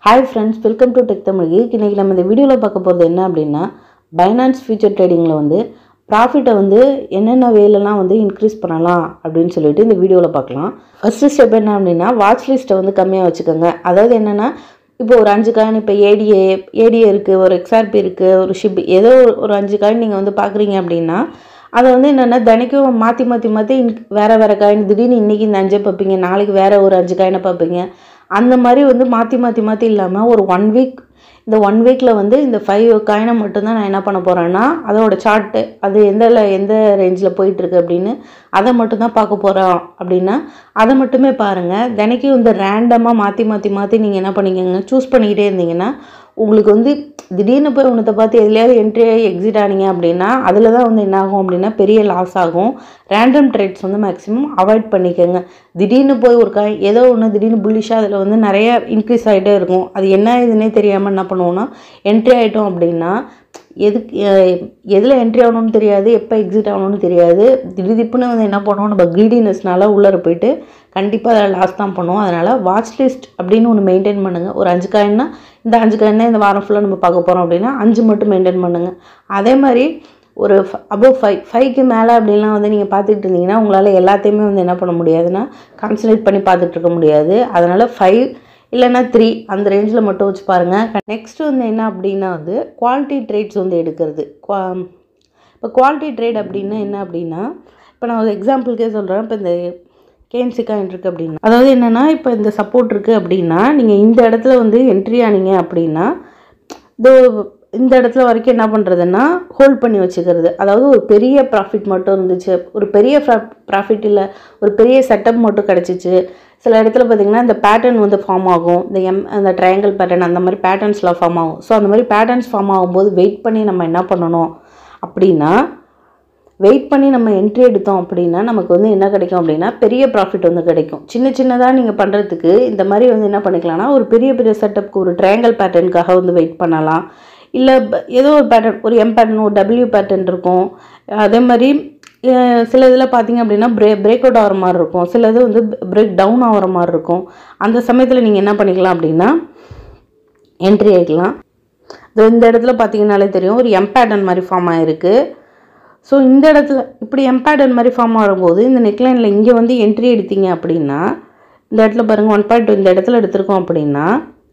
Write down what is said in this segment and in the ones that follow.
hi friends welcome to Tech Tamil Geek இன்னைக்கு நம்ம இந்த வீடியோவில் பார்க்க போகிறது என்ன அப்படின்னா பைனான்ஸ் ஃபியூச்சர் ட்ரேடிங்கில் வந்து ப்ராஃபிட்டை வந்து என்னென்ன வேலெல்லாம் வந்து இன்க்ரீஸ் பண்ணலாம் அப்படின்னு சொல்லிட்டு இந்த வீடியோவில் பார்க்கலாம் ஃபஸ்ட்டு ஸ்டெப் என்ன அப்படின்னா வாட்ச் லிஸ்ட்டை வந்து கம்மியாக வச்சுக்கோங்க அதாவது என்னென்னா இப்போ ஒரு அஞ்சு காயின் இப்போ ஏடிஏ ஏடிஏ இருக்குது ஒரு எக்ஸ்ஆர்பி இருக்குது ஒரு ஷிப் ஏதோ ஒரு- ஒரு அஞ்சு காயின் நீங்கள் வந்து பார்க்குறீங்க அப்படின்னா அதை வந்து என்னென்னா தினைக்கும் மாற்றி மாற்றி மாற்றி வேறு வேறு காயின் திடீர்னு இன்றைக்கி இந்த அஞ்சை பார்ப்பீங்க நாளைக்கு வேறு ஒரு அஞ்சு காயினை பார்ப்பீங்க அந்த மாதிரி வந்து மாற்றி மாற்றி மாற்றி இல்லாமல் ஒரு ஒன் வீக் இந்த ஒன் வீக்கில் வந்து இந்த ஃபைவ் காயினை மட்டும்தான் நான் என்ன பண்ண போகிறேன்னா அதோட சார்ட்டு அது எந்த ல- எந்த ரேஞ்சில் போயிட்டுருக்கு அப்படின்னு அதை மட்டும்தான் பார்க்க போகிறோம் அப்படின்னா அதை மட்டுமே பாருங்கள் தினைக்கும் இந்த ரேண்டமாக மாற்றி மாற்றி மாற்றி நீங்கள் என்ன பண்ணிக்கோங்க சூஸ் பண்ணிக்கிட்டே இருந்தீங்கன்னா உங்களுக்கு வந்து திடீர்னு போய் உன்னத்தை பார்த்து எதுலையாவது என்ட்ரி ஆகி எக்ஸிட் ஆனீங்க அப்படின்னா அதில் தான் வந்து என்ன ஆகும் அப்படின்னா பெரிய லாஸ் ஆகும் ரேண்டம் ட்ரேட்ஸ் வந்து மேக்ஸிமம் அவாய்ட் பண்ணிக்கோங்க திடீர்னு போய் ஒரு காய் ஏதோ ஒன்று திடீர்னு புல்லிஷாக அதில் வந்து நிறைய இன்க்ரீஸ் ஆகிட்டே இருக்கும் அது என்ன இதுன்னே தெரியாமல் என்ன பண்ணுவோம்னா என்ட்ரி ஆகிட்டோம் அப்படின்னா எதுக்கு எதில் என்ட்ரி ஆகணும்னு தெரியாது எப்போ எக்ஸிட் ஆகணும்னு தெரியாது திடீர்னு வந்து என்ன பண்ணுவோம் நம்ம க்ரீடினஸ்னால உள்ளார போயிட்டு கண்டிப்பாக அதில் லாஸ் தான் பண்ணுவோம் அதனால் வாட்ச் லிஸ்ட் அப்படின்னு ஒன்று மெயின்டைன் பண்ணுங்கள் ஒரு அஞ்சு காயின்னா இந்த அஞ்சு காயின்னா இந்த வாரம் ஃபுல்லாக நம்ம பார்க்க போகிறோம் அப்படின்னா அஞ்சு மட்டும் மெயின்டைன் பண்ணுங்கள் அதே மாதிரி ஒரு அபவ் ஃபைவ் ஃபைவ்க்கு மேலே அப்படின்லாம் வந்து நீங்கள் பார்த்துட்டு இருந்தீங்கன்னா உங்களால் எல்லாத்தையுமே வந்து என்ன பண்ண முடியாதுன்னா கான்சன்ட்ரேட் பண்ணி பார்த்துட்டு இருக்க முடியாது அதனால் ஃபைவ் இல்லைன்னா த்ரீ அந்த ரேஞ்சில் மட்டும் வச்சு பாருங்கள் நெக்ஸ்ட் வந்து என்ன அப்படின்னா வந்து குவாலிட்டி ட்ரேட்ஸ் வந்து எடுக்கிறது குவா இப்போ குவாலிட்டி ட்ரேட் அப்படின்னா என்ன அப்படின்னா இப்போ நான் ஒரு எக்ஸாம்பிளுக்கே சொல்கிறேன் இப்போ இந்த கேஎன்சி காயின் இருக்குது அப்படின்னா அதாவது என்னென்னா இப்போ இந்த சப்போர்ட் இருக்குது அப்படின்னா நீங்கள் இந்த இடத்துல வந்து என்ட்ரி ஆனீங்க அப்படின்னா இதோ இந்த இடத்துல வரைக்கும் என்ன பண்ணுறதுன்னா ஹோல்ட் பண்ணி வச்சுக்கிறது அதாவது ஒரு பெரிய ப்ராஃபிட் மட்டும் இருந்துச்சு ஒரு பெரிய ப்ராஃபிட் இல்லை ஒரு பெரிய செட்டப் மட்டும் கிடச்சிச்சு சில இடத்துல பார்த்திங்கன்னா இந்த பேட்டர்ன் வந்து ஃபார்ம் ஆகும் இந்த எம் அந்த ட்ரையாங்கிள் பேட்டர்ன் அந்த மாதிரி பேட்டர்ன்ஸ்லாம் ஃபார்ம் ஆகும் ஸோ அந்த மாதிரி பேட்டர்ன்ஸ் ஃபார்ம் ஆகும்போது வெயிட் பண்ணி நம்ம என்ன பண்ணணும் அப்படின்னா வெயிட் பண்ணி நம்ம என்ட்ரி எடுத்தோம் அப்படின்னா நமக்கு வந்து என்ன கிடைக்கும் அப்படின்னா பெரிய ப்ராஃபிட் வந்து கிடைக்கும் சின்ன சின்னதாக நீங்கள் பண்ணுறதுக்கு இந்த மாதிரி வந்து என்ன பண்ணிக்கலாம்னா ஒரு பெரிய பெரிய செட்டப்க்கு ஒரு ட்ரையாங்கல் பேட்டர்னுக்காக வந்து வெயிட் பண்ணலாம் இல்லை ஏதோ ஒரு பேட்டர்ன் ஒரு எம் பேட்டர்ன் ஒரு டபிள்யூ பேட்டர்ன் இருக்கும் அதே மாதிரி அஹ், சில இதில் பார்த்தீங்க அப்படின்னா பிரே பிரேக் அவுட் ஆகிற மாதிரி இருக்கும் சில இது வந்து பிரேக் டவுன் ஆகிற மாதிரி இருக்கும் அந்த சமயத்தில் நீங்கள் என்ன பண்ணிக்கலாம் அப்படின்னா என்ட்ரி ஆகிக்கலாம் இதோ இந்த இடத்துல பார்த்தீங்கன்னாலே தெரியும் ஒரு எம் பேட்டர்ன் மாதிரி ஃபார்ம் ஆகிருக்கு ஸோ இந்த இடத்துல இப்படி எம்பேடர்ன் மாதிரி ஃபார்ம் ஆகும்போது இந்த நெக்லைனில் இங்கே வந்து என்ட்ரி எடுத்தீங்க அப்படின்னா இந்த இடத்துல பாருங்கள் ஒன் பாயிண்ட் இந்த இடத்துல எடுத்திருக்கோம் அப்படின்னா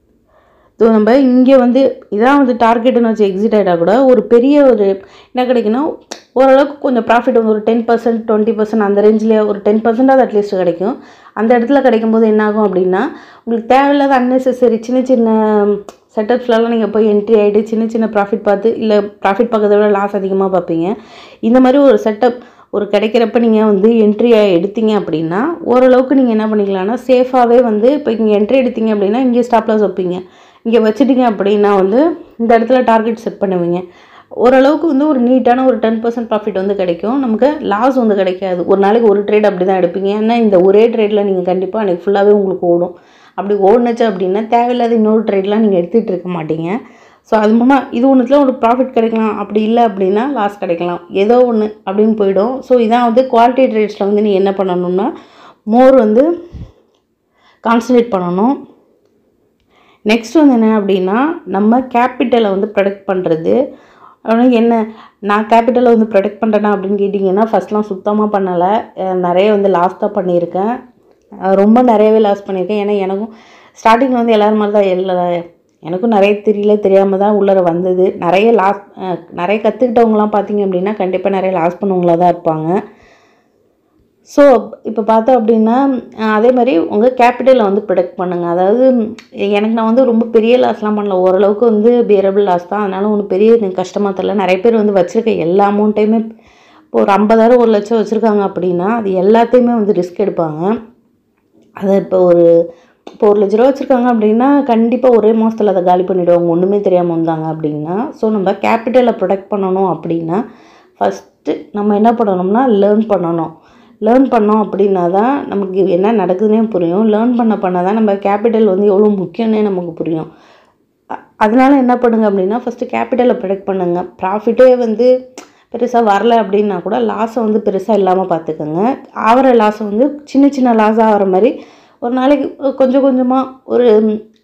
இது நம்ம இங்கே வந்து இதான் வந்து டார்கெட்டுன்னு வச்சு எக்ஸிட் ஆகிட்டா கூட ஒரு பெரிய ஒரு என்ன கிடைக்குன்னா ஓரளவுக்கு கொஞ்சம் ப்ராஃபிட் வந்து ஒரு டென் பர்சன்ட் டுவெண்ட்டி பர்சன்ட் அந்த ரேஞ்சில் ஒரு டென் பர்சன்டாவது அட்லீஸ்ட் கிடைக்கும் அந்த இடத்துல கிடைக்கும்போது என்ன ஆகும் அப்படின்னா உங்களுக்கு தேவையில்லாத அன்னெசரி சின்ன சின்ன செட்டப்ஸ்லலாம் நீங்கள் போய் என்ட்ரி ஆகிட்டு சின்ன சின்ன ப்ராஃபிட் பார்த்து இல்லை ப்ராஃபிட் பார்க்கறத விட லாஸ் அதிகமாக பார்ப்பீங்க இந்த மாதிரி ஒரு செட்டப் ஒரு கிடைக்கிறப்ப நீங்கள் வந்து என்ட்ரி எடுத்தீங்க அப்படின்னா ஓரளவுக்கு நீங்கள் என்ன பண்ணிக்கலாம்னா சேஃபாகவே வந்து இப்போ இங்கே என்ட்ரி எடுத்தீங்க அப்படின்னா இங்கே ஸ்டாப் லாஸ் வைப்பீங்க இங்கே வச்சுட்டீங்க அப்படின்னா வந்து இந்த இடத்துல டார்கெட் செட் பண்ணுவீங்க ஓரளவுக்கு வந்து ஒரு நீட்டான ஒரு டென் பர்சன்ட் ப்ராஃபிட் வந்து கிடைக்கும் நமக்கு லாஸ் வந்து கிடைக்காது ஒரு நாளைக்கு ஒரு ட்ரேட் அப்படி தான் எடுப்பீங்க ஏன்னா இந்த ஒரே ட்ரேடில் நீங்கள் கண்டிப்பாக அன்றைக்கி ஃபுல்லாகவே உங்களுக்கு ஓடும் அப்படி ஓடுனுச்சு அப்படின்னா தேவையில்லாத இன்னொரு ட்ரேட்லாம் நீங்கள் எடுத்துகிட்டு இருக்க மாட்டீங்க ஸோ அது மூலமாக இது ஒன்றுத்தில் ஒரு ப்ராஃபிட் கிடைக்கலாம் அப்படி இல்லை அப்படின்னா லாஸ் கிடைக்கலாம் ஏதோ ஒன்று அப்படின்னு போயிடும் ஸோ இதான் வந்து குவாலிட்டி ட்ரேட்ஸில் வந்து நீ என்ன பண்ணணும்னா மோர் வந்து கான்சன்ட்ரேட் பண்ணணும் நெக்ஸ்ட் வந்து என்ன அப்படின்னா நம்ம கேபிட்டலை வந்து ப்ரொடெக்ட் பண்ணுறது ஆனால் என்ன நான் கேபிட்டலை வந்து ப்ரொடெக்ட் பண்ணுறேனா அப்படின்னு கேட்டிங்கன்னா ஃபஸ்ட்லாம் சுத்தமாக பண்ணலை அஹ் நிறைய வந்து லாஸ் தான் பண்ணியிருக்கேன் அஹ் ரொம்ப நிறையவே லாஸ் பண்ணியிருக்கேன் ஏன்னா எனக்கும் ஸ்டார்டிங்கில் வந்து எல்லாரும் மாதிரி தான் எல்லா எனக்கும் நிறைய தெரியல தெரியாமல் தான் உள்ளர வந்தது நிறைய லாஸ் நிறைய கற்றுக்கிட்டவங்களாம் பார்த்தீங்க அப்படின்னா கண்டிப்பாக நிறைய லாஸ் பண்ணவங்களா தான் இருப்பாங்க ஸோ இப்போ பார்த்தோம் அப்படின்னா அஹ் அதே மாதிரி உங்கள் கேபிட்டலை வந்து ப்ரொடெக்ட் பண்ணுங்கள் அதாவது ம், எனக்கு நான் வந்து ரொம்ப பெரிய லாஸ்லாம் பண்ணல ஓரளவுக்கு வந்து பியரபிள் லாஸ் தான் அதனால ஒன்றும் பெரிய எனக்கு கஷ்டமாக தெரியல நிறைய பேர் வந்து வச்சுருக்க எல்லா அமௌண்ட்டையுமே இப்போ ஒரு ஐம்பதாயிரம் ஒரு லட்சம் வச்சுருக்காங்க அப்படின்னா அது எல்லாத்தையுமே வந்து ரிஸ்க் எடுப்பாங்க அதை இப்போ ஒரு இப்போ ஒரு லட்ச ரூபா வச்சுருக்காங்க அப்படின்னா கண்டிப்பாக ஒரே மாதத்தில் அதை காலி பண்ணிவிடுவாங்க ஒன்றுமே தெரியாமல் வந்தாங்க அப்படின்னா ஸோ நம்ம கேபிட்டலை ப்ரொடெக்ட் பண்ணணும் அப்படின்னா ஃபஸ்ட்டு நம்ம என்ன பண்ணணும்னா லேர்ன் பண்ணணும் லேர்ன் பண்ணோம் அப்படின்னா தான் நமக்கு என்ன நடக்குதுன்னே புரியும் லேர்ன் பண்ண பண்ண தான் நம்ம கேபிட்டல் வந்து எவ்வளோ முக்கியம்னே நமக்கு புரியும் அ- அதனால என்ன பண்ணுங்க அப்படின்னா ஃபஸ்ட்டு கேபிட்டலை ப்ரொடெக்ட் பண்ணுங்க ப்ராஃபிட்டே வந்து பெருசாக வரல அப்படின்னா கூட லாஸை வந்து பெருசாக இல்லாமல் பார்த்துக்கோங்க ஆகிற லாஸை வந்து சின்ன சின்ன லாஸ் ஆகிற மாதிரி ஒரு நாளைக்கு கொஞ்சம் கொஞ்சமாக ஒரு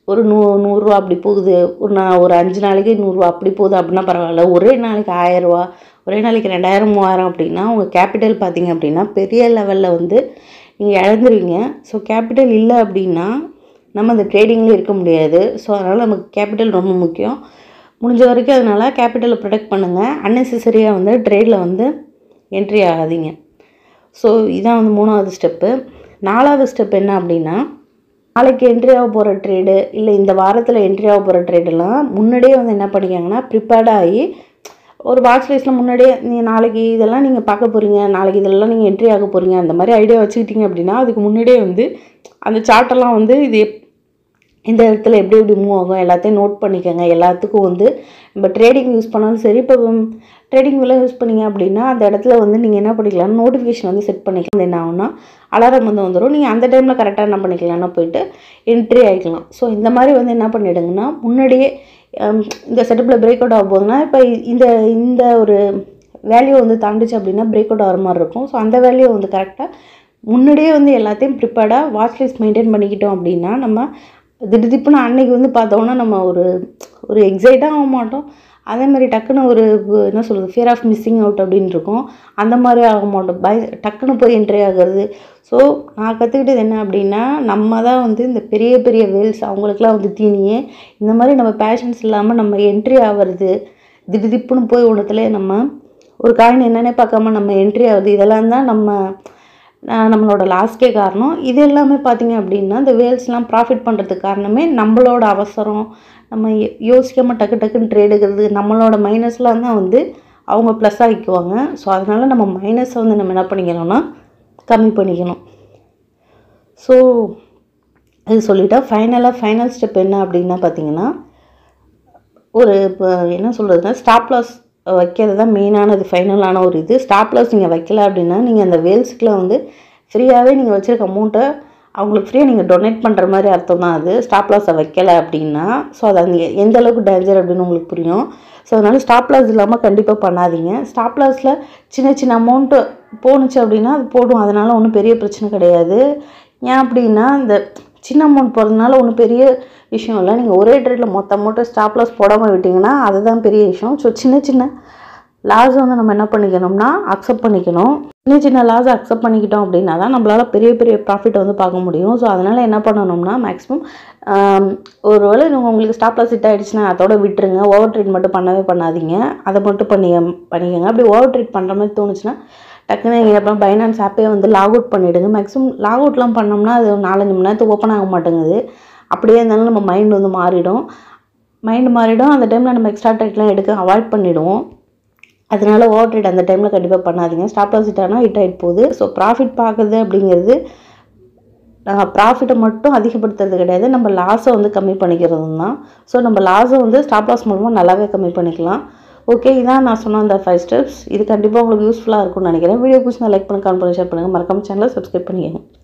ஒரு நூ நூறுரூவா அப்படி போகுது ஒரு நான் ஒரு அஞ்சு நாளைக்கு நூறுரூவா அப்படி போகுது அப்படின்னா பரவாயில்ல ஒரே நாளைக்கு ஆயிரரூவா ஒரே நாளைக்கு ரெண்டாயிரம் மூவாயிரம் அப்படின்னா உங்கள் கேபிட்டல் பார்த்தீங்க அப்படின்னா பெரிய லெவலில் வந்து நீங்கள் இழந்துருவீங்க ஸோ கேபிட்டல் இல்லை அப்படின்னா நம்ம அந்த ட்ரேடிங்கில் இருக்க முடியாது ஸோ அதனால் நமக்கு கேபிட்டல் ரொம்ப முக்கியம் முடிஞ்ச வரைக்கும் அதனால் கேபிட்டலை ப்ரொடெக்ட் பண்ணுங்கள் அன்னெசரியாக வந்து ட்ரேடில் வந்து என்ட்ரி ஆகாதீங்க ஸோ இதான் வந்து மூணாவது ஸ்டெப்பு நாலாவது ஸ்டெப் என்ன அப்படின்னா நாளைக்கு என்ட்ரி ஆக போகிற ட்ரேடு இல்லை இந்த வாரத்தில் என்ட்ரி ஆக போகிற ட்ரேடெல்லாம் முன்னாடியே வந்து என்ன பண்ணிக்காங்கன்னா ப்ரிப்பேர்டாகி ஒரு வாட்ச் லிஸ்ட்டில் முன்னாடியே நீங்கள் நாளைக்கு இதெல்லாம் நீங்கள் பார்க்க போகிறீங்க நாளைக்கு இதெல்லாம் நீங்கள் என்ட்ரி ஆக போகிறீங்க அந்த மாதிரி ஐடியா வச்சுக்கிட்டீங்க அப்படின்னா அதுக்கு முன்னாடியே வந்து அந்த சார்ட்டெல்லாம் வந்து இது எப் இந்த இடத்துல எப்படி எப்படி மூவ் ஆகும் எல்லாத்தையும் நோட் பண்ணிக்கோங்க எல்லாத்துக்கும் வந்து நம்ம ட்ரேடிங் யூஸ் பண்ணாலும் சரி இப்போ ட்ரேடிங் எல்லாம் யூஸ் பண்ணீங்க அப்படின்னா அந்த இடத்துல வந்து நீங்கள் என்ன பண்ணிக்கலாம் நோட்டிஃபிகேஷன் வந்து செட் பண்ணிக்கலாம் அது என்ன ஆகும்னா அலாரம் வந்து வந்துடும் நீங்கள் அந்த டைமில் கரெக்டாக என்ன பண்ணிக்கலாம்னா போயிட்டு என்ட்ரி ஆகிக்கலாம் ஸோ இந்த மாதிரி வந்து என்ன பண்ணிவிடுங்கன்னா முன்னாடியே ஹம், இந்த செட்டப்பில் பிரேக் அவுட் ஆக போகுதுன்னா இப்போ இந்த இந்த ஒரு வேல்யூ வந்து தாண்டுச்சு அப்படின்னா பிரேக் அவுட் ஆகிற மாதிரி இருக்கும் ஸோ அந்த வேல்யூ வந்து கரெக்டாக முன்னாடியே வந்து எல்லாத்தையும் ப்ரிப்பேர்டாக வாட்ச் லிஸ்ட் மெயின்டைன் பண்ணிக்கிட்டோம் அப்படின்னா நம்ம திடீர்னு அன்னைக்கு வந்து பார்த்தோன்னா நம்ம ஒரு ஒரு எக்ஸைட்டாக ஆக மாட்டோம் அதே மாதிரி டக்குன்னு ஒரு வ- என்ன சொல்கிறது ஃபியர் ஆஃப் மிஸ்ஸிங் அவுட் அப்படின்னு இருக்கும் அந்த மாதிரி ஆக மாட்டோம் பய டக்குன்னு போய் என்ட்ரி ஆகிறது ஸோ நான் கற்றுக்கிட்டது என்ன அப்படின்னா நம்ம தான் வந்து இந்த பெரிய பெரிய வேல்ஸ் அவங்களுக்குலாம் வந்து தீனியே இந்த மாதிரி நம்ம பேஷன்ஸ் இல்லாமல் நம்ம என்ட்ரி ஆகிறது திடுதிப்புன்னு போய் ஒன்றுத்துல நம்ம ஒரு காயின் என்னன்னே பார்க்காம நம்ம என்ட்ரி ஆகுது இதெல்லாம் தான் நம்ம ஆஹ் நம்மளோட லாஸ்க்கே காரணம் இது எல்லாமே பார்த்தீங்க அப்படின்னா இந்த வேல்ஸ்லாம் ப்ராஃபிட் பண்ணுறதுக்கு காரணமே நம்மளோட அவசரம் நம்ம யோ- யோசிக்காம டக்கு டக்குன்னு ட்ரேட் எடுக்கிறது நம்மளோட மைனஸ்லாம் தான் வந்து அவங்க ப்ளஸ் ஆகிக்குவாங்க ஸோ அதனால் நம்ம மைனஸை வந்து நம்ம என்ன பண்ணிக்கணும்னா கம்மி பண்ணிக்கணும் ஸோ இது சொல்லிட்டா ஃபைனலாக ஃபைனல் ஸ்டெப் என்ன அப்படின்னா பார்த்தீங்கன்னா ஒரு இப்போ என்ன சொல்கிறதுனா ஸ்டாப் லாஸ் வைக்கிறது தான் மெயினானது ஃபைனலான ஒரு இது ஸ்டாப் லாஸ் நீங்கள் வைக்கல அப்படின்னா நீங்கள் அந்த வேல்ஸுக்குலாம் வந்து ஃப்ரீயாகவே நீங்கள் வச்சுருக்க அமௌண்ட்டை அவங்களுக்கு ஃப்ரீயாக நீங்கள் டொனேட் பண்ணுற மாதிரி அர்த்தம் தான் அது ஸ்டாப் லாஸை வைக்கல அப்படின்னா ஸோ அது அந்த எந்த அளவுக்கு டேஞ்சர் அப்படின்னு உங்களுக்கு புரியும் ஸோ அதனால ஸ்டாப் லாஸ் இல்லாமல் கண்டிப்பாக பண்ணாதீங்க ஸ்டாப் லாஸில் சின்ன சின்ன அமௌண்ட்டு போணுச்சு அப்படின்னா அது போடும் அதனால் ஒன்றும் பெரிய பிரச்சனை கிடையாது ஏன் அப்படின்னா இந்த சின்ன அமௌண்ட் போகிறதுனால ஒன்றும் பெரிய விஷயம் இல்லை நீங்கள் ஒரே ட்ரேட்டில் மொத்த அமௌண்ட்டை ஸ்டாப் லாஸ் போடாமல் விட்டிங்கன்னா அதுதான் பெரிய விஷயம் ஸோ சின்ன சின்ன லாஸ் வந்து நம்ம என்ன பண்ணிக்கணும்னா அக்செப்ட் பண்ணிக்கணும் சின்ன சின்ன லாஸ் அக்செப்ட் பண்ணிக்கிட்டோம் அப்படின்னா தான் நம்மளால் பெரிய பெரிய ப்ராஃபிட் வந்து பார்க்க முடியும் ஸோ அதனால் என்ன பண்ணணும்னா மேக்ஸிமம் ஒரு வேளை நீங்கள் உங்களுக்கு ஸ்டாப் லாஸ் ஹிட் ஆகிடுச்சுன்னா அதோட விட்டுருங்க ஓவர் ட்ரேட் மட்டும் பண்ணவே பண்ணாதீங்க அதை மட்டும் பண்ணி பண்ணிக்கோங்க அப்படி ஓவர் ட்ரேட் பண்ணுற மாதிரி தோணுச்சுன்னா டக்குன்னு நீங்கள் எப்போ பைனான்ஸ் ஆப்பே வந்து லாக் அவுட் பண்ணிவிடுங்க மேக்ஸிமம் லாக் அவுட்லாம் பண்ணோம்னா அது ஒரு நாலஞ்சு மணி நேரத்துக்கு ஓப்பன் ஆக மாட்டேங்குது அப்படியே இருந்தாலும் நம்ம மைண்ட் வந்து மாறிடும் மைண்ட் மாறிடும் அந்த டைமில் நம்ம எக்ஸ்ட்ரா ட்ரேட்லாம் எடுக்க அவாய்ட் பண்ணிவிடுவோம் அதனால ஓவர் ட்ரேட் அந்த டைமில் கண்டிப்பாக பண்ணாதீங்க ஸ்டாப் லாஸ் ஹிட் ஆனால் ஹிட் ஆகிட்டு போகுது ஸோ ப்ராஃபிட் பார்க்குறது அப்படிங்கிறது ப்ராஃபிட்டை மட்டும் அதிகப்படுத்துறது கிடையாது நம்ம லாஸை வந்து கம்மி பண்ணிக்கிறது தான் ஸோ நம்ம லாஸை வந்து ஸ்டாப் லாஸ் மூலமாக நல்லாவே கம்மி பண்ணிக்கலாம் ஓகே இதான் நான் சொன்ன அந்த ஃபைவ் ஸ்டெப்ஸ் இது கண்டிப்பாக உங்களுக்கு யூஸ்ஃபுல்லாக இருக்கும்னு நினைக்கிறேன் வீடியோ பிடிச்சி லைக் பண்ணி கால் பண்ணி ஷேர் பண்ணுங்கள் மறக்காம சேனலை சப்ஸ்கிரைப் பண்ணிக்கோங்க